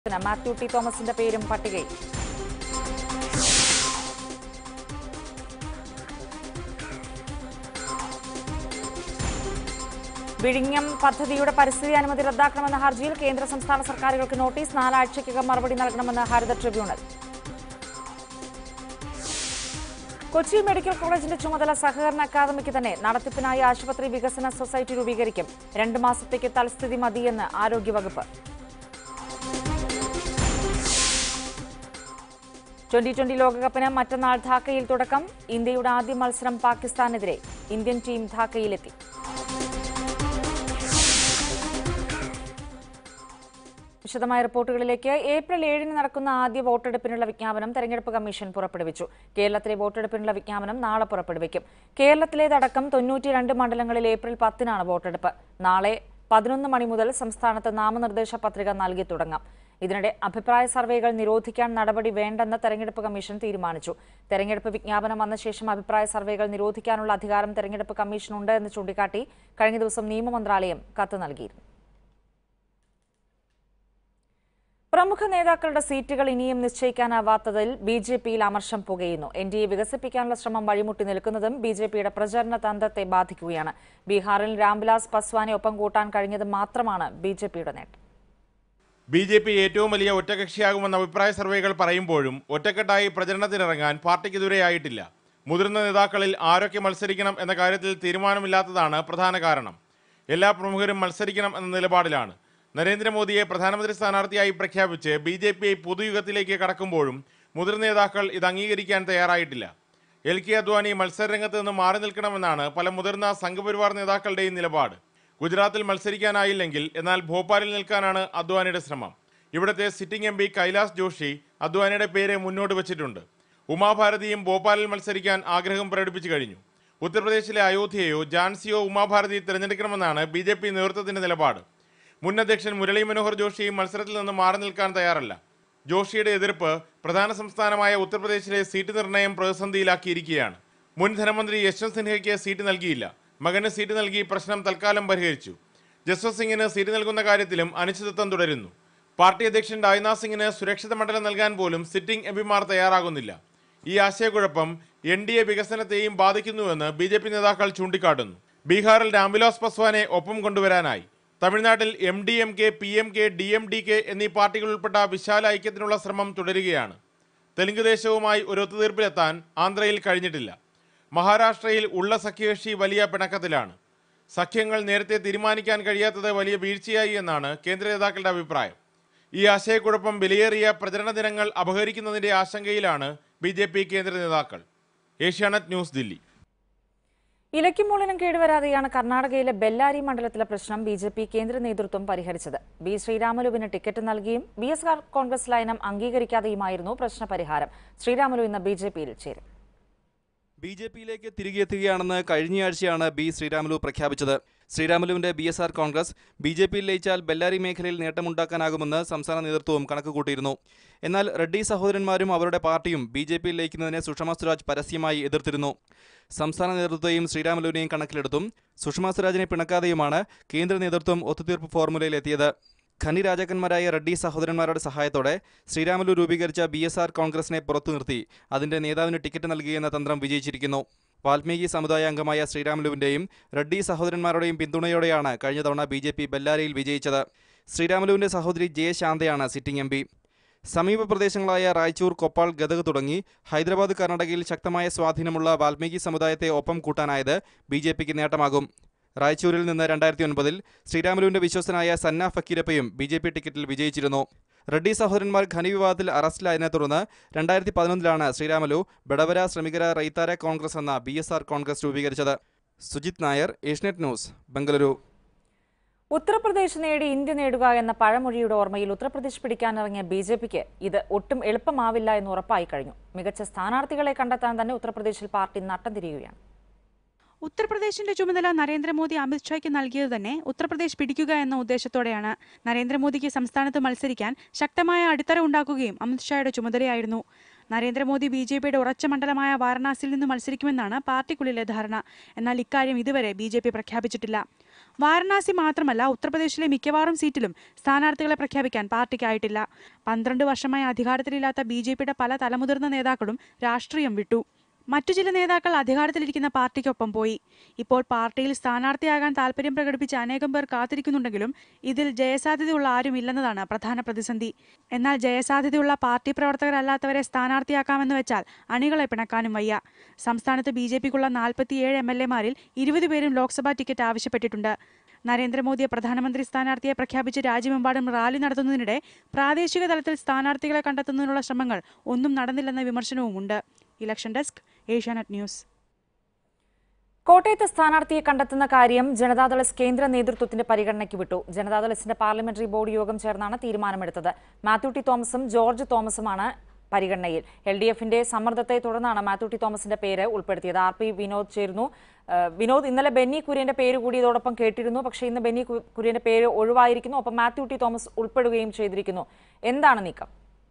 Mathew T തോമസിന്റെ പേരും പട്ടികയിൽ വിഴിഞ്ഞം പദ്ധതിയുടെ പരിസ്ഥിതി അനുമതി റദ്ദാക്കണമെന്ന ഹർജിയിൽ കേന്ദ്ര സംസ്ഥാന സർക്കാരുകൾക്ക് നോട്ടീസ് നാലാഴ്ചയ്ക്കകം മറുപടി നൽകണമെന്ന് ഹരിത ട്രിബ്യൂണൽ കൊച്ചി മെഡിക്കൽ കോളേജിന്റെ ചുമതല സഹകരണ അക്കാദമിക്ക് തന്നെ നടത്തിപ്പിനായി ആശുപത്രി വികസന സൊസൈറ്റി രൂപീകരിക്കും രണ്ട് മാസത്തേക്ക് തൽസ്ഥിതി മതിയെന്ന് ആരോഗ്യവകുപ്പ് ട്വന്റി ട്വന്റി ലോകകപ്പിന് മറ്റന്നാൾ ധാക്കയിൽ തുടക്കം ഇന്ത്യയുടെ ആദ്യ മത്സരം പാകിസ്ഥാനെതിരെ ഇന്ത്യൻ ടീം ധാക്കയിലെത്തി വിശദമായ റിപ്പോർട്ടുകളിലേക്ക് ഏപ്രിൽ ഏഴിന് നടക്കുന്ന ആദ്യ വോട്ടെടുപ്പിനുള്ള വിജ്ഞാപനം തെരഞ്ഞെടുപ്പ് കമ്മീഷൻ പുറപ്പെടുവിച്ചു കേരളത്തിലെ വോട്ടെടുപ്പിനുള്ള വിജ്ഞാപനം നാളെ പുറപ്പെടുവിക്കും കേരളത്തിലേതടക്കം തൊണ്ണൂറ്റിരണ്ട് മണ്ഡലങ്ങളിൽ ഏപ്രിൽ പത്തിനാണ് വോട്ടെടുപ്പ് നാളെ പതിനൊന്ന് മണി മുതൽ സംസ്ഥാനത്ത് നാമനിർദ്ദേശ പത്രിക നൽകി തുടങ്ങാം ഇതിനിടെ അഭിപ്രായ സർവേകൾ നിരോധിക്കാൻ നടപടി വേണ്ടെന്ന് തെരഞ്ഞെടുപ്പ് കമ്മീഷൻ തീരുമാനിച്ചു തെരഞ്ഞെടുപ്പ് വിജ്ഞാപനം വന്ന ശേഷം അഭിപ്രായ സർവേകൾ നിരോധിക്കാനുള്ള അധികാരം തെരഞ്ഞെടുപ്പ് കമ്മീഷനുണ്ട് എന്ന് ചൂണ്ടിക്കാട്ടി കഴിഞ്ഞ ദിവസം നിയമമന്ത്രാലയം കത്ത് നൽകിയിരുന്നു പ്രമുഖ നേതാക്കളുടെ സീറ്റുകൾ ഇനിയും നിശ്ചയിക്കാനാവാത്തതിൽ ബി ജെ പിയിൽ അമർഷം പുകയുന്നു എൻ ഡി എ വികസിപ്പിക്കാനുള്ള ശ്രമം വഴിമുട്ടി നിൽക്കുന്നതും ബി ജെ പിയുടെ പ്രചരണ തന്ത്രത്തെ ബാധിക്കുകയാണ് ബീഹാറിൽ രാംവിലാസ് പസ്വാനെ ഒപ്പം കൂട്ടാൻ കഴിഞ്ഞത് മാത്രമാണ് ബി ജെ പിയുടെ നേട്ടം ബി ജെ പി ഏറ്റവും വലിയ ഒറ്റകക്ഷിയാകുമെന്ന അഭിപ്രായ സർവേകൾ പറയുമ്പോഴും ഒറ്റക്കെട്ടായി പ്രചരണത്തിനിറങ്ങാൻ പാർട്ടിക്ക് ഇതുവരെയായിട്ടില്ല മുതിർന്ന നേതാക്കളിൽ ആരൊക്കെ മത്സരിക്കണം എന്ന കാര്യത്തിൽ തീരുമാനമില്ലാത്തതാണ് പ്രധാന കാരണം എല്ലാ പ്രമുഖരും മത്സരിക്കണം എന്ന നിലപാടിലാണ് നരേന്ദ്രമോദിയെ പ്രധാനമന്ത്രി സ്ഥാനാർത്ഥിയായി പ്രഖ്യാപിച്ച് ബി ജെ പി പൊതുയുഗത്തിലേക്ക് കടക്കുമ്പോഴും മുതിർന്ന നേതാക്കൾ ഇത് അംഗീകരിക്കാൻ തയ്യാറായിട്ടില്ല എൽ കെ അദ്വാനി മത്സരരംഗത്ത് നിന്ന് മാറി നിൽക്കണമെന്നാണ് പല മുതിർന്ന സംഘപരിവാർ നേതാക്കളുടെയും നിലപാട് ഗുജറാത്തിൽ മത്സരിക്കാനായില്ലെങ്കിൽ എന്നാൽ ഭോപ്പാലിൽ നിൽക്കാനാണ് അദ്വാനിയുടെ ശ്രമം ഇവിടുത്തെ sitting M P Kailash Joshi അദ്വാനിയുടെ പേര് മുന്നോട്ട് വച്ചിട്ടുണ്ട് ഉമാഭാരതിയും ഭോപ്പാലിൽ മത്സരിക്കാൻ ആഗ്രഹം പ്രകടിപ്പിച്ചു കഴിഞ്ഞു ഉത്തർപ്രദേശിലെ അയോധ്യയോ ജാൻസിയോ ഉമാഭാരതി തിരഞ്ഞെടുക്കണമെന്നാണ് ബി ജെ പി നേതൃത്വത്തിന്റെ നിലപാട് മുൻ അധ്യക്ഷൻ മുരളി മനോഹർ ജോഷി മത്സരത്തിൽ നിന്ന് മാറി നിൽക്കാൻ തയ്യാറല്ല ജോഷിയുടെ എതിർപ്പ് പ്രധാന സംസ്ഥാനമായ ഉത്തർപ്രദേശിലെ സീറ്റ് നിർണയം പ്രതിസന്ധിയിലാക്കിയിരിക്കുകയാണ് മുൻ ധനമന്ത്രി യശ്വന്ത് സിൻഹയ്ക്ക് സീറ്റ് നൽകിയില്ല മകന് സീറ്റ് നൽകി പ്രശ്നം തൽക്കാലം പരിഹരിച്ചു ജസ്വന്ത് സിംഗിന് സീറ്റ് നൽകുന്ന കാര്യത്തിലും അനിശ്ചിതത്വം തുടരുന്നു പാർട്ടി അധ്യക്ഷൻ രാജ്നാഥ് സിംഗിന് സുരക്ഷിത മണ്ഡലം നൽകാൻ പോലും സിറ്റിംഗ് എംപിമാർ തയ്യാറാകുന്നില്ല ഈ ആശയക്കുഴപ്പം എൻ ഡി എ വികസനത്തെയും ബാധിക്കുന്നുവെന്ന് ബി ജെ പി നേതാക്കൾ ചൂണ്ടിക്കാട്ടുന്നു ബീഹാറിൽ രാംവിലാസ് പസ്വാനെ ഒപ്പം കൊണ്ടുവരാനായി തമിഴ്നാട്ടിൽ M D M K P M K D M D K എന്നീ പാർട്ടികൾ ഉൾപ്പെട്ട വിശാല ഐക്യത്തിനുള്ള ശ്രമം തുടരുകയാണ് തെലുങ്ക് ദേശവുമായി ഒരു ഒത്തുതീർപ്പിലെത്താൻ ആന്ധ്രയിൽ കഴിഞ്ഞിട്ടില്ല മഹാരാഷ്ട്രയിൽ ഉള്ള സഖ്യകക്ഷി വലിയ പിണക്കത്തിലാണ് സഖ്യങ്ങൾ നേരത്തെ തീരുമാനിക്കാൻ കഴിയാത്തത് വലിയ വീഴ്ചയായി എന്നാണ് കേന്ദ്ര നേതാക്കളുടെ അഭിപ്രായം ഈ ആശയക്കുഴപ്പം വിലയേറിയ പ്രചരണ ദിനങ്ങൾ അപഹരിക്കുന്നതിന്റെ ആശങ്കയിലാണ് ബി ജെ പി കേന്ദ്ര നേതാക്കൾ ഏഷ്യാനെറ്റ് ന്യൂസ് ദില്ലി ഇലയ്ക്കുമൂളിനും കേടുവരാതെയാണ് കർണാടകയിലെ ബെല്ലാരി മണ്ഡലത്തിലെ പ്രശ്നം ബി ജെ പി കേന്ദ്ര നേതൃത്വം പരിഹരിച്ചത് ബി ശ്രീരാമലുവിന് ടിക്കറ്റ് നൽകിയും ബി എസ് ആർ കോൺഗ്രസ് ലയനം അംഗീകരിക്കാതെയുമായിരുന്നു പ്രശ്നപരിഹാരം ശ്രീരാമലു ഇന്ന് ബി ജെ പിയിൽ ചേരും ബി ജെ പിയിലേക്ക് തിരികെ എത്തുകയാണെന്ന് കഴിഞ്ഞയാഴ്ചയാണ് ബി ശ്രീരാമുലു പ്രഖ്യാപിച്ചത് ശ്രീരാമുലുവിന്റെ B S R Congress B J പിയിൽ ലയിച്ചാൽ ബെല്ലാരി മേഖലയിൽ നേട്ടമുണ്ടാക്കാനാകുമെന്ന് സംസ്ഥാന നേതൃത്വവും കണക്കുകൂട്ടിയിരുന്നു എന്നാൽ റെഡ്ഡി സഹോദരന്മാരും അവരുടെ പാർട്ടിയും ബി ജെ പിയിൽ ലയിക്കുന്നതിനെ സുഷമ സ്വരാജ് പരസ്യമായി എതിർത്തിരുന്നു സംസ്ഥാന നേതൃത്വത്തെയും ശ്രീരാമുലുവിനെയും കണക്കിലെടുത്തും സുഷമ സ്വരാജിനെ പിണക്കാതെയുമാണ് കേന്ദ്ര നേതൃത്വം ഒത്തുതീർപ്പ് ഫോർമുലയിലെത്തിയത് ഖനി രാജാക്കന്മാരായ റെഡ്ഡി സഹോദരന്മാരുടെ സഹായത്തോടെ ശ്രീരാമുലു രൂപീകരിച്ച ബി എസ് ആർ കോൺഗ്രസിനെ പുറത്തു നിർത്തി അതിന്റെ നേതാവിന് ടിക്കറ്റ് നൽകുകയെന്ന തന്ത്രം വിജയിച്ചിരിക്കുന്നു വാൽമീകി സമുദായ അംഗമായ ശ്രീരാമുലുവിന്റെയും റെഡ്ഡി സഹോദരന്മാരുടെയും പിന്തുണയോടെയാണ് കഴിഞ്ഞ തവണ ബി ജെ പി ബെല്ലാരിയിൽ വിജയിച്ചത് ശ്രീരാമുലുവിന്റെ സഹോദരി ജയശാന്തയാണ് സിറ്റിംഗ് എം പി സമീപ പ്രദേശങ്ങളായ റായ്ചൂർ കൊപ്പാൾ ഗദഗ് തുടങ്ങി ഹൈദരാബാദ് കർണാടകയിൽ ശക്തമായ സ്വാധീനമുള്ള വാൽമീകി സമുദായത്തെ ഒപ്പം കൂട്ടാനായത് ബി ജെ പിക്ക് നേട്ടമാകും റായ്ചൂരിൽ നിന്ന് രണ്ടായിരത്തി ഒൻപതിൽ ശ്രീരാമുലുവിന്റെ വിശ്വസനായ സന്ന ഫക്കീരപ്പയും ബി ജെ പി ടിക്കറ്റിൽ വിജയിച്ചിരുന്നു റെഡ്ഡി സഹോദരന്മാർ ഖനി വിവാദത്തിൽ അറസ്റ്റിലായതിനെ തുടർന്ന് രണ്ടായിരത്തി പതിനൊന്നിലാണ് ശ്രീരാമുലു ബഡവര ശ്രമികര റൈത്താര കോൺഗ്രസ് എന്ന ബി എസ് ആർ കോൺഗ്രസ് രൂപീകരിച്ചത് സുജിത് നായർ ഏഷ്യനെറ്റ് ന്യൂസ് ബംഗളൂരു ഉത്തർപ്രദേശ് നേടി ഇന്ത്യ നേടുക എന്ന പഴമൊഴിയുടെ ഓർമ്മയിൽ ഉത്തർപ്രദേശ് പിടിക്കാനിറങ്ങിയ ബി ജെ പിക്ക് ഇത് ഒട്ടും എളുപ്പമാവില്ല എന്ന് ഉറപ്പായി കഴിഞ്ഞു മികച്ച സ്ഥാനാർത്ഥികളെ കണ്ടെത്താൻ തന്നെ ഉത്തർപ്രദേശിൽ പാർട്ടി നട്ടം തിരിയുകയാണ് ഉത്തർപ്രദേശിന്റെ ചുമതല നരേന്ദ്രമോദി അമിത്ഷായ്ക്ക് നൽകിയത് തന്നെ ഉത്തർപ്രദേശ് പിടിക്കുക എന്ന ഉദ്ദേശത്തോടെയാണ് നരേന്ദ്രമോദിക്ക് സംസ്ഥാനത്ത് മത്സരിക്കാൻ ശക്തമായ അടിത്തറ ഉണ്ടാക്കുകയും അമിത്ഷായുടെ ചുമതലയായിരുന്നു നരേന്ദ്രമോദി ബി ജെ പിയുടെ ഉറച്ച മണ്ഡലമായ വാരണാസിയിൽ നിന്ന് മത്സരിക്കുമെന്നാണ് പാർട്ടിക്കുള്ളിലെ ധാരണ എന്നാൽ ഇക്കാര്യം ഇതുവരെ ബി ജെ പി പ്രഖ്യാപിച്ചിട്ടില്ല വാരണാസി മാത്രമല്ല ഉത്തർപ്രദേശിലെ മിക്കവാറും സീറ്റിലും സ്ഥാനാർത്ഥികളെ പ്രഖ്യാപിക്കാൻ പാർട്ടിക്കായിട്ടില്ല പന്ത്രണ്ട് വർഷമായി അധികാരത്തിലില്ലാത്ത ബി ജെ പിയുടെ പല തലമുതിർന്ന നേതാക്കളും രാഷ്ട്രീയം വിട്ടു മറ്റു ചില നേതാക്കൾ അധികാരത്തിലിരിക്കുന്ന പാർട്ടിക്കൊപ്പം പോയി ഇപ്പോൾ പാർട്ടിയിൽ സ്ഥാനാർത്ഥിയാകാൻ താൽപര്യം പ്രകടിപ്പിച്ച അനേകം പേർ കാത്തിരിക്കുന്നുണ്ടെങ്കിലും ഇതിൽ ജയസാധ്യതയുള്ള ആരുമില്ലെന്നതാണ് പ്രധാന പ്രതിസന്ധി എന്നാൽ ജയസാധ്യതയുള്ള പാർട്ടി പ്രവർത്തകരല്ലാത്തവരെ സ്ഥാനാർത്ഥിയാക്കാമെന്ന് വെച്ചാൽ അണികളെ പിണക്കാനും വയ്യ സംസ്ഥാനത്ത് ബി ജെ പിക്കുള്ള നാൽപ്പത്തിയേഴ് എം എൽ എമാരിൽ ഇരുപത് പേരും ലോക്സഭാ ടിക്കറ്റ് ആവശ്യപ്പെട്ടിട്ടുണ്ട് നരേന്ദ്രമോദിയെ പ്രധാനമന്ത്രി സ്ഥാനാർത്ഥിയെ പ്രഖ്യാപിച്ച് രാജ്യമെമ്പാടും റാലി നടത്തുന്നതിനിടെ പ്രാദേശിക തലത്തിൽ സ്ഥാനാർത്ഥികളെ കണ്ടെത്തുന്നതിനുള്ള ശ്രമങ്ങൾ ഒന്നും നടന്നില്ലെന്ന വിമർശനവുമുണ്ട് ഇലക്ഷൻ ഡെസ്ക് ഏഷ്യാനെറ്റ് ന്യൂസ് കോട്ടയത്ത് സ്ഥാനാർത്ഥിയെ കണ്ടെത്തുന്ന കാര്യം ജനതാദൾ എസ് കേന്ദ്ര നേതൃത്വത്തിന്റെ പരിഗണനയ്ക്ക് വിട്ടു ജനതാദൾ എസിന്റെ പാർലമെന്ററി ബോർഡ് യോഗം ചേർന്നാണ് തീരുമാനമെടുത്തത് മാത്യു ടി തോമസും ജോർജ് തോമസുമാണ് പരിഗണനയിൽ എൽ ഡി എഫിന്റെ സമ്മർദ്ദത്തെ തുടർന്നാണ് മാത്യു ടി തോമസിന്റെ പേര് ഉൾപ്പെടുത്തിയത് ആർ പി വിനോദ് ചേർന്നു ഏഹ് വിനോദ് ഇന്നലെ ബെന്നി കുര്യന്റെ പേര് കൂടി ഇതോടൊപ്പം കേട്ടിരുന്നു പക്ഷേ ഇന്ന് ബെന്നി കു- കുര്യന്റെ പേര് ഒഴിവായിരിക്കുന്നു ഒപ്പം മാത്യു ടി തോമസ് ഉൾപ്പെടുകയും ചെയ്തിരിക്കുന്നു എന്താണ് നീക്കം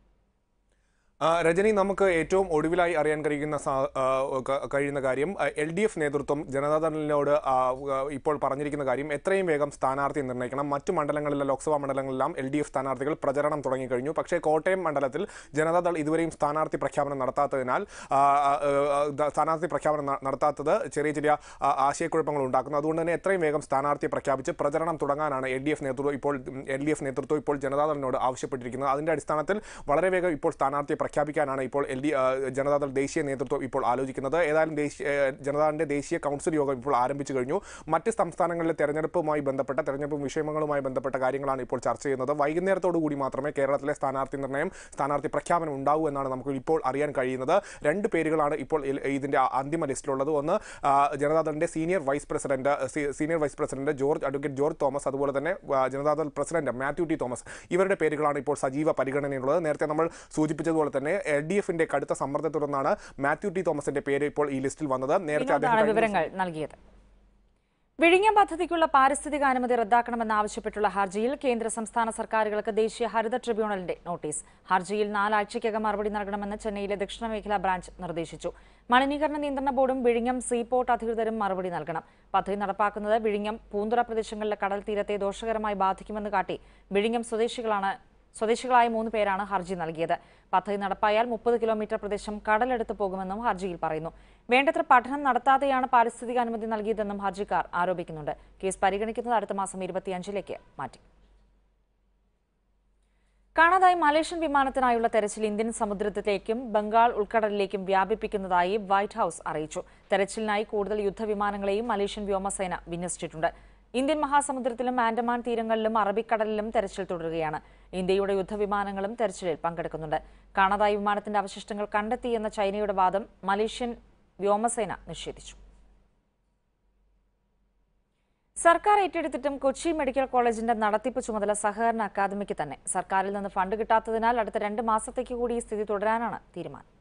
ആ, രജനി നമുക്ക് ഏറ്റവും ഒടുവിലായി അറിയാൻ കഴിയുന്ന സാ- ആ, ക- കഴിയുന്ന കാര്യം എൽ ഡി എഫ് നേതൃത്വം ജനതാദളിനോട് ആ, ആ, ഇപ്പോൾ പറഞ്ഞിരിക്കുന്ന കാര്യം എത്രയും വേഗം സ്ഥാനാർത്ഥി നിർണ്ണയിക്കണം മറ്റു മണ്ഡലങ്ങളിലെ ലോക്സഭാ മണ്ഡലങ്ങളിലെല്ലാം എൽ ഡി എഫ് സ്ഥാനാർത്ഥികൾ പ്രചരണം തുടങ്ങിക്കഴിഞ്ഞു പക്ഷേ കോട്ടയം മണ്ഡലത്തിൽ ജനതാദൾ ഇതുവരെയും സ്ഥാനാർത്ഥി പ്രഖ്യാപനം നടത്താത്തതിനാൽ ആ, ആ, ആ, ദ- സ്ഥാനാർത്ഥി പ്രഖ്യാപനം ന- നടത്താത്തത് ചെറിയ ചെറിയ ആ, ആശയക്കുഴപ്പങ്ങൾ ഉണ്ടാക്കുന്നു അതുകൊണ്ട് തന്നെ എത്രയും വേഗം സ്ഥാനാർത്ഥിയെ പ്രഖ്യാപിച്ച് പ്രചരണം തുടങ്ങാനാണ് എൽ ഡി എഫ് നേതൃത്വം ഇപ്പോൾ എൽ ഡി എഫ് നേതൃത്വം ഇപ്പോൾ ജനതാദളിനോട് ആവശ്യപ്പെട്ടിരിക്കുന്നത് അതിന്റെ അടിസ്ഥാനത്തിൽ വളരെ വേഗം ഇപ്പോൾ സ്ഥാനാർത്ഥിയെ പ്രഖ്യാപിക്കാനാണ് ഇപ്പോൾ എൽ ഡി ജനതാദൾ ദേശീയ നേതൃത്വം ഇപ്പോൾ ആലോചിക്കുന്നത് ഏതായാലും ദേശീയ ഏഹ്, ജനതാദളിന്റെ ദേശീയ കൗൺസിൽ യോഗം ഇപ്പോൾ ആരംഭിച്ചു കഴിഞ്ഞു മറ്റ് സംസ്ഥാനങ്ങളിലെ തെരഞ്ഞെടുപ്പുമായി ബന്ധപ്പെട്ട തെരഞ്ഞെടുപ്പ് വിഷയങ്ങളുമായി ബന്ധപ്പെട്ട കാര്യങ്ങളാണ് ഇപ്പോൾ ചർച്ച ചെയ്യുന്നത് വൈകുന്നേരത്തോടു കൂടി മാത്രമേ കേരളത്തിലെ സ്ഥാനാർത്ഥി നിർണ്ണയം സ്ഥാനാർത്ഥി പ്രഖ്യാപനം ഉണ്ടാവൂ എന്നാണ് നമുക്ക് ഇപ്പോൾ അറിയാൻ കഴിയുന്നത് രണ്ട് പേരുകളാണ് ഇപ്പോൾ ഇൽ- ഇതിന്റെ അന്തിമ ലിസ്റ്റിലുള്ളത് ഒന്ന് ആ, ജനതാദളിന്റെ സീനിയർ വൈസ് പ്രസിഡന്റ് സീ- senior vice president George advocate George Thomas അതുപോലെ തന്നെ ആ, ജനതാദൾ പ്രസിഡന്റ് മാത്യു ടി തോമസ് ഇവരുടെ പേരുകളാണ് ഇപ്പോൾ സജീവ പരിഗണനയുള്ളത് നേരത്തെ നമ്മൾ സൂചിപ്പിച്ചതുപോലെ തന്നെ എൽ ഡി എഫിന്റെ കടുത്ത സമ്മർദ്ദത്തെ തുടർന്നാണ് മാത്യു ടി തോമസിന്റെ പേര് ഇപ്പോൾ ഈ ലിസ്റ്റിൽ വന്നത് നേരത്തെ അദ്ദേഹം വിനോദാണ് കഴിഞ്ഞ വിവരങ്ങൾ നൽകിയത് വിഴിഞ്ഞം പദ്ധതിക്കുള്ള പാരിസ്ഥിതിക അനുമതി റദ്ദാക്കണമെന്നാവശ്യപ്പെട്ടുള്ള ഹർജിയിൽ കേന്ദ്ര സംസ്ഥാന സർക്കാരുകൾക്ക് ദേശീയ ഹരിത ട്രിബ്യൂണലിന്റെ നോട്ടീസ് ഹർജിയിൽ നാലാഴ്ചയ്ക്കകം മറുപടി നൽകണമെന്ന് ചെന്നൈയിലെ ദക്ഷിണ മേഖലാ ബ്രാഞ്ച് നിർദ്ദേശിച്ചു മലിനീകരണ നിയന്ത്രണ ബോർഡും വിഴിഞ്ഞം സീപോർട്ട് അധികൃതരും മറുപടി നൽകണം പദ്ധതി നടപ്പാക്കുന്നത് വിഴിഞ്ഞം പൂന്തുറ പ്രദേശങ്ങളിലെ കടൽ തീരത്തെ ദോഷകരമായി ബാധിക്കുമെന്ന് കാട്ടി വിഴിഞ്ഞം സ്വദേശികളാണ് സ്വദേശികളായ മൂന്ന് പേരാണ് ഹർജി നൽകിയത് പദ്ധതി നടപ്പായാൽ മുപ്പത് കിലോമീറ്റർ പ്രദേശം കടലെടുത്ത് പോകുമെന്നും ഹർജിയിൽ പറയുന്നു വേണ്ടത്ര പഠനം നടത്താതെയാണ് പാരിസ്ഥിതിക അനുമതി നൽകിയതെന്നും ഹർജിക്കാർ ആരോപിക്കുന്നുണ്ട് കേസ് പരിഗണിക്കുന്നത് അടുത്ത മാസം ഇരുപത്തിയഞ്ചിലേക്ക് മാറ്റി കാണാതായ മലേഷ്യൻ വിമാനത്തിനായുള്ള തെരച്ചിൽ ഇന്ത്യൻ സമുദ്രത്തിലേക്കും ബംഗാൾ ഉൾക്കടലിലേക്കും വ്യാപിപ്പിക്കുന്നതായി വൈറ്റ് ഹൌസ് അറിയിച്ചു തെരച്ചിലിനായി കൂടുതൽ യുദ്ധവിമാനങ്ങളെയും മലേഷ്യൻ വ്യോമസേന വിന്യസിച്ചിട്ടുണ്ട് ഇന്ത്യൻ മഹാസമുദ്രത്തിലും ആൻഡമാൻ തീരങ്ങളിലും അറബിക്കടലിലും തെരച്ചിൽ തുടരുകയാണ് ഇന്ത്യയുടെ യുദ്ധവിമാനങ്ങളും തെരച്ചിലിൽ പങ്കെടുക്കുന്നുണ്ട് കാണാതായ വിമാനത്തിന്റെ അവശിഷ്ടങ്ങൾ കണ്ടെത്തിയെന്ന ചൈനയുടെ വാദം മലേഷ്യൻ വ്യോമസേന നിഷേധിച്ചു സർക്കാർ ഏറ്റെടുത്തിട്ടും കൊച്ചി മെഡിക്കൽ കോളേജിന്റെ നടത്തിപ്പ് ചുമതല സഹകരണ അക്കാദമിക്ക് തന്നെ സർക്കാരിൽ നിന്ന് ഫണ്ട് കിട്ടാത്തതിനാൽ അടുത്ത രണ്ട് മാസത്തേക്ക് കൂടി ഈ സ്ഥിതി തുടരാനാണ് തീരുമാനം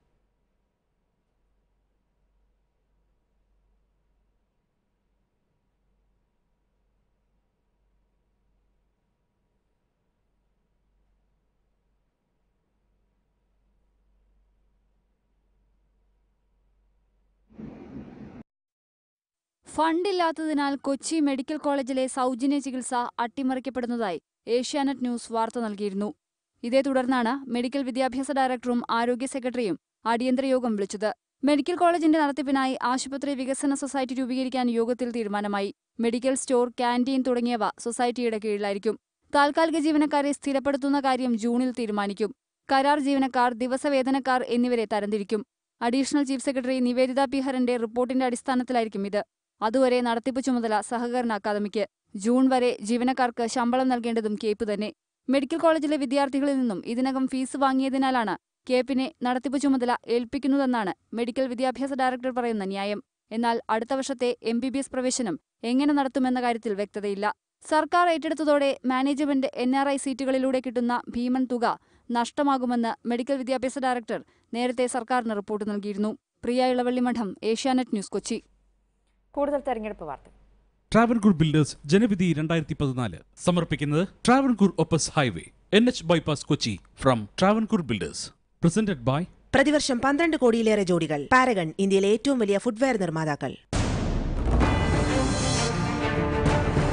ഫണ്ടില്ലാത്തതിനാൽ കൊച്ചി മെഡിക്കൽ കോളേജിലെ സൗജന്യ ചികിത്സ അട്ടിമറിക്കപ്പെടുന്നതായി ഏഷ്യാനെറ്റ് ന്യൂസ് വാർത്ത നൽകിയിരുന്നു ഇതേ തുടർന്നാണ് മെഡിക്കൽ വിദ്യാഭ്യാസ ഡയറക്ടറും ആരോഗ്യ സെക്രട്ടറിയും അടിയന്തര യോഗം വിളിച്ചത് മെഡിക്കൽ കോളേജിന്റെ നടത്തിപ്പിനായി ആശുപത്രി വികസന സൊസൈറ്റി രൂപീകരിക്കാൻ യോഗത്തിൽ തീരുമാനമായി മെഡിക്കൽ സ്റ്റോർ ക്യാന്റീൻ തുടങ്ങിയവ സൊസൈറ്റിയുടെ കീഴിലായിരിക്കും താൽക്കാലിക ജീവനക്കാരെ സ്ഥിരപ്പെടുത്തുന്ന കാര്യം ജൂണിൽ തീരുമാനിക്കും കരാർ ജീവനക്കാർ ദിവസവേതനക്കാർ എന്നിവരെ തരംതിരിക്കും additional chief secretary Niveditha P ഹരന്റെ റിപ്പോർട്ടിന്റെ അടിസ്ഥാനത്തിലായിരിക്കും ഇത് അതുവരെ നടത്തിപ്പ് ചുമതല സഹകരണ അക്കാദമിക്ക് ജൂൺ വരെ ജീവനക്കാർക്ക് ശമ്പളം നൽകേണ്ടതും കേപ്പ് തന്നെ മെഡിക്കൽ കോളേജിലെ വിദ്യാർത്ഥികളിൽ നിന്നും ഇതിനകം ഫീസ് വാങ്ങിയതിനാലാണ് കേപ്പിനെ നടത്തിപ്പ് ചുമതല ഏൽപ്പിക്കുന്നതെന്നാണ് മെഡിക്കൽ വിദ്യാഭ്യാസ ഡയറക്ടർ പറയുന്ന ന്യായം എന്നാൽ അടുത്ത വർഷത്തെ എം ബി ബി എസ് പ്രവേശനം എങ്ങനെ നടത്തുമെന്ന കാര്യത്തിൽ വ്യക്തതയില്ല സർക്കാർ ഏറ്റെടുത്തതോടെ മാനേജ്മെന്റ് എൻ ആർ ഐ സീറ്റുകളിലൂടെ കിട്ടുന്ന ഭീമൻ തുക നഷ്ടമാകുമെന്ന് മെഡിക്കൽ വിദ്യാഭ്യാസ ഡയറക്ടർ നേരത്തെ സർക്കാരിന് റിപ്പോർട്ട് നൽകിയിരുന്നു പ്രിയ ഇളവള്ളിമഠം ഏഷ്യാനെറ്റ് ന്യൂസ് കൊച്ചി കൂടുതൽ തെരഞ്ഞെടുപ്പ് വാർത്ത ട്രാവൻകൂർ ബിൽഡേഴ്സ് ജനവിധി രണ്ടായിരത്തി പതിനാല് സമർപ്പിക്കുന്നത് Travancore Opus highway N H bypass Kochi from Travancore builders presented by പ്രതിവർഷം പന്ത്രണ്ട് കോടിയിലേറെ ജോഡികൾ പാരഗൺ ഇന്ത്യയിലെ ഏറ്റവും വലിയ ഫുട്വെയർ നിർമ്മാതാക്കൾ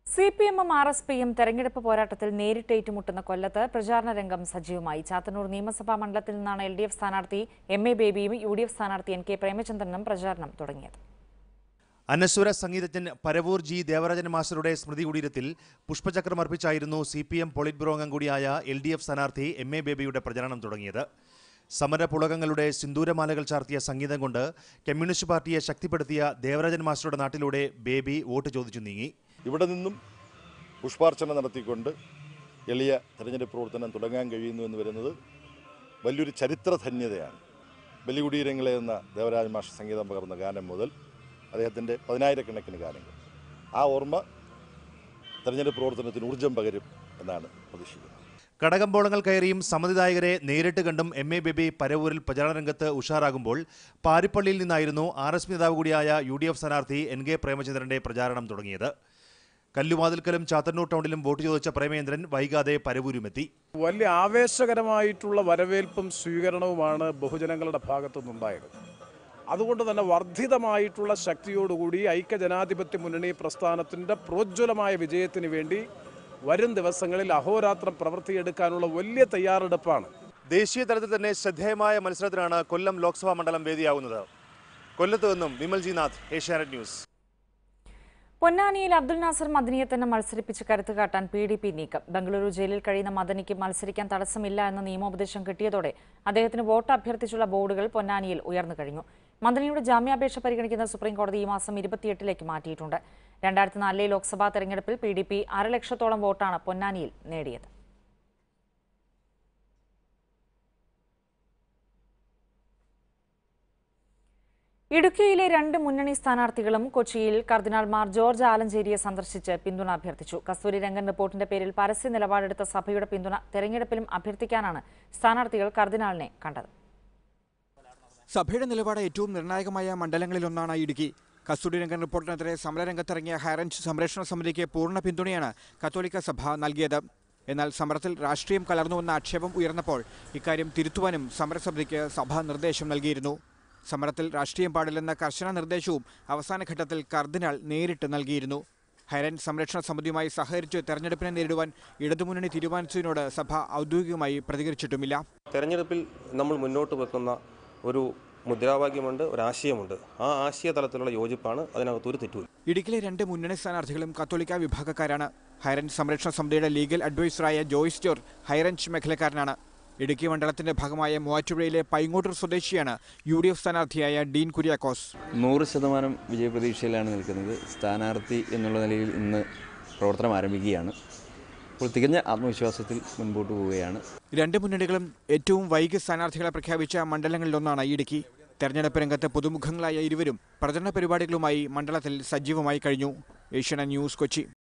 സി പി എമ്മും ആർ എസ് പിയും തെരഞ്ഞെടുപ്പ് പോരാട്ടത്തിൽ നേരിട്ട് ഏറ്റുമുട്ടുന്ന കൊല്ലത്ത് പ്രചാരണ രംഗം സജീവമായി ചാത്തന്നൂർ നിയമസഭാ മണ്ഡലത്തിൽ നിന്നാണ് എൽ ഡി എഫ് സ്ഥാനാർത്ഥി എം എ ബേബിയും യു ഡി എഫ് സ്ഥാനാർത്ഥി എൻ കെ പ്രേമചന്ദ്രനും പ്രചാരണം തുടങ്ങിയത് അനശ്വര സംഗീതജ്ഞൻ പരവൂർ ജി ദേവരാജൻ മാസ്റ്ററുടെ സ്മൃതി കുടീരത്തിൽ പുഷ്പചക്രം അർപ്പിച്ചായിരുന്നു C P M polit bureau അംഗം കൂടിയായ എൽ ഡി എഫ് സ്ഥാനാർത്ഥി എം എ ബേബിയുടെ പ്രചരണം തുടങ്ങിയത് സമരപുളകങ്ങളുടെ സിന്ദൂരമാലകൾ ചാർത്തിയ സംഗീതം കൊണ്ട് കമ്മ്യൂണിസ്റ്റ് പാർട്ടിയെ ശക്തിപ്പെടുത്തിയ ദേവരാജൻ മാസ്റ്ററുടെ നാട്ടിലൂടെ ബേബി വോട്ട് ചോദിച്ചു നീങ്ങി ഇവിടെ നിന്നും പുഷ്പാർച്ചന നടത്തിക്കൊണ്ട് എളിയ തെരഞ്ഞെടുപ്പ് പ്രവർത്തനം തുടങ്ങാൻ കഴിയുന്നു എന്ന് വരുന്നത് വലിയൊരു ചരിത്രധന്യതയാണ് ബലികുടീരങ്ങളെ എന്ന ദേവരാജ മാഷ സംഗീതം പകർന്ന ഗാനം മുതൽ അദ്ദേഹത്തിൻ്റെ പതിനായിരക്കണക്കിന് ഗാനങ്ങൾ ആ ഓർമ്മ തെരഞ്ഞെടുപ്പ് പ്രവർത്തനത്തിന് ഊർജം പകരും എന്നാണ് പ്രതീക്ഷിക്കുന്നത് കടകമ്പോളങ്ങൾ കയറിയും സമ്മതിദായകരെ നേരിട്ട് കണ്ടും എം എ ബേബി പരവൂരിൽ പ്രചാരണ രംഗത്ത് ഉഷാറാകുമ്പോൾ പാരിപ്പള്ളിയിൽ നിന്നായിരുന്നു ആർ എസ് പി നേതാവ് കൂടിയായ യു ഡി എഫ് സ്ഥാനാർത്ഥി എൻ കെ പ്രേമചന്ദ്രന്റെ പ്രചാരണം തുടങ്ങിയത് കല്ലുവാതിൽക്കലും ചാത്തന്നൂർ ടൗണിലും വോട്ട് ചോദിച്ച പ്രേമേന്ദ്രൻ വൈകാതെ പരവൂരുമെത്തി വലിയ ആവേശകരമായിട്ടുള്ള വരവേൽപ്പും സ്വീകരണവുമാണ് ബഹുജനങ്ങളുടെ ഭാഗത്തുനിന്നുണ്ടായത് അതുകൊണ്ട് തന്നെ വർദ്ധിതമായിട്ടുള്ള ശക്തിയോടുകൂടി ഐക്യജനാധിപത്യ മുന്നണി പ്രസ്ഥാനത്തിൻ്റെ പ്രോജ്വലമായ വിജയത്തിന് വേണ്ടി വരും ദിവസങ്ങളിൽ അഹോരാത്രം പ്രവൃത്തിയെടുക്കാനുള്ള വലിയ തയ്യാറെടുപ്പാണ് ദേശീയ തലത്തിൽ തന്നെ ശ്രദ്ധേയമായ മത്സരത്തിനാണ് കൊല്ലം ലോക്സഭാ മണ്ഡലം വേദിയാകുന്നത് കൊല്ലത്ത് നിന്നും വിമൽ ജി നാഥ് ഏഷ്യാനെറ്റ് ന്യൂസ് പൊന്നാനിയിൽ അബ്ദുൽ നാസർ മദനിയെ തന്നെ മത്സരിപ്പിച്ച് കരുത്ത് കാട്ടാൻ പി ഡി പി നീക്കം ബംഗളൂരു ജയിലിൽ കഴിയുന്ന മദനിക്ക് മത്സരിക്കാൻ തടസ്സമില്ല എന്ന നിയമോപദേശം കിട്ടിയതോടെ അദ്ദേഹത്തിന് വോട്ട് അഭ്യർത്ഥിച്ചുള്ള ബോർഡുകൾ പൊന്നാനിയിൽ ഉയർന്നു കഴിഞ്ഞു മദനിയുടെ ജാമ്യാപേക്ഷ പരിഗണിക്കുന്ന സുപ്രീം കോടതി ഈ മാസം ഇരുപത്തിയെട്ടിലേക്ക് മാറ്റിയിട്ടുണ്ട് രണ്ടായിരത്തി നാലിലെ ലോക്സഭാ തെരഞ്ഞെടുപ്പിൽ പി ഡി പി അരലക്ഷത്തോളം വോട്ടാണ് പൊന്നാനിയിൽ നേടിയത് ഇടുക്കിയിലെ രണ്ട് മുന്നണി സ്ഥാനാർത്ഥികളും കൊച്ചിയിൽ കർദിനാൾ മാർ ജോർജ് ആലഞ്ചേരിയെ സന്ദർശിച്ച് പിന്തുണ അഭ്യർത്ഥിച്ചു കസ്തൂരി രംഗൻ റിപ്പോർട്ടിന്റെ പേരിൽ പരസ്യ നിലപാടെടുത്ത സഭയുടെ പിന്തുണ തെരഞ്ഞെടുപ്പിലും അഭ്യർത്ഥിക്കാനാണ് സ്ഥാനാർത്ഥികൾ കർദിനാളിനെ കണ്ടത് സഭയുടെ നിലപാട് ഏറ്റവും നിർണായകമായ മണ്ഡലങ്ങളിലൊന്നാണ് ഇടുക്കി കസ്തൂരി രംഗൻ റിപ്പോർട്ടിനെതിരെ സമരരംഗത്തിറങ്ങിയ ഹൈറേഞ്ച് സംരക്ഷണ സമിതിക്ക് പൂർണ്ണ പിന്തുണയാണ് കത്തോലിക്ക സഭ നൽകിയത് എന്നാൽ സമരത്തിൽ രാഷ്ട്രീയം കലർന്നുവെന്ന ആക്ഷേപം ഉയർന്നപ്പോൾ ഇക്കാര്യം തിരുത്തുവാനും സമരസമിതിക്ക് സഭ നിർദ്ദേശം നൽകിയിരുന്നു സമരത്തിൽ രാഷ്ട്രീയം പാടില്ലെന്ന കർശന നിർദ്ദേശവും അവസാന ഘട്ടത്തിൽ കർദിനാൾ നേരിട്ട് നൽകിയിരുന്നു ഹൈറേഞ്ച് സംരക്ഷണ സമിതിയുമായി സഹകരിച്ച് തെരഞ്ഞെടുപ്പിനെ നേരിടുവാൻ ഇടതുമുന്നണി തീരുമാനിച്ചതിനോട് സഭ ഔദ്യോഗികമായി പ്രതികരിച്ചിട്ടുമില്ല തെരഞ്ഞെടുപ്പിൽ നമ്മൾ മുന്നോട്ട് വെക്കുന്ന ഒരു മുദ്രാവാക്യമുണ്ട് ഒരു ആശയമുണ്ട് ആ ആശയ തലത്തിലുള്ള യോജിപ്പാണ് അതിനകത്ത് ഒരു തെറ്റുമില്ല ഇടുക്കിയിലെ രണ്ട് മുന്നണി സ്ഥാനാർത്ഥികളും കത്തോലിക്ക വിഭാഗക്കാരാണ് ഹൈറേഞ്ച് സംരക്ഷണ സമിതിയുടെ ലീഗൽ അഡ്വൈസറായ ജോയ്സ് ജോർ ഹൈറേഞ്ച് മേഖലക്കാരനാണ് ഇടുക്കി മണ്ഡലത്തിന്റെ ഭാഗമായ മൂവാറ്റുപുഴയിലെ പൈങ്ങോട്ടൂർ സ്വദേശിയാണ് യു ഡി എഫ് സ്ഥാനാർത്ഥിയായ ഡീൻ കുര്യാക്കോസ് നൂറ് ശതമാനം വിജയപ്രതീക്ഷയിലാണ് നിൽക്കുന്നത് സ്ഥാനാർത്ഥി എന്നുള്ള നിലയിൽ ഇന്ന് പ്രവർത്തനം ആരംഭിക്കുകയാണ് അപ്പോൾ തികഞ്ഞ ആത്മവിശ്വാസത്തിൽ മുൻപോട്ട് പോവുകയാണ് രണ്ട് മുന്നണികളും ഏറ്റവും വൈകി സ്ഥാനാർത്ഥികളെ പ്രഖ്യാപിച്ച മണ്ഡലങ്ങളിലൊന്നാണ് ഇടുക്കി തെരഞ്ഞെടുപ്പ് രംഗത്ത് പുതുമുഖങ്ങളായ ഇരുവരും പ്രചരണ പരിപാടികളുമായി മണ്ഡലത്തിൽ സജീവമായി കഴിഞ്ഞു ഏഷ്യാനെറ്റ് ന്യൂസ് കൊച്ചി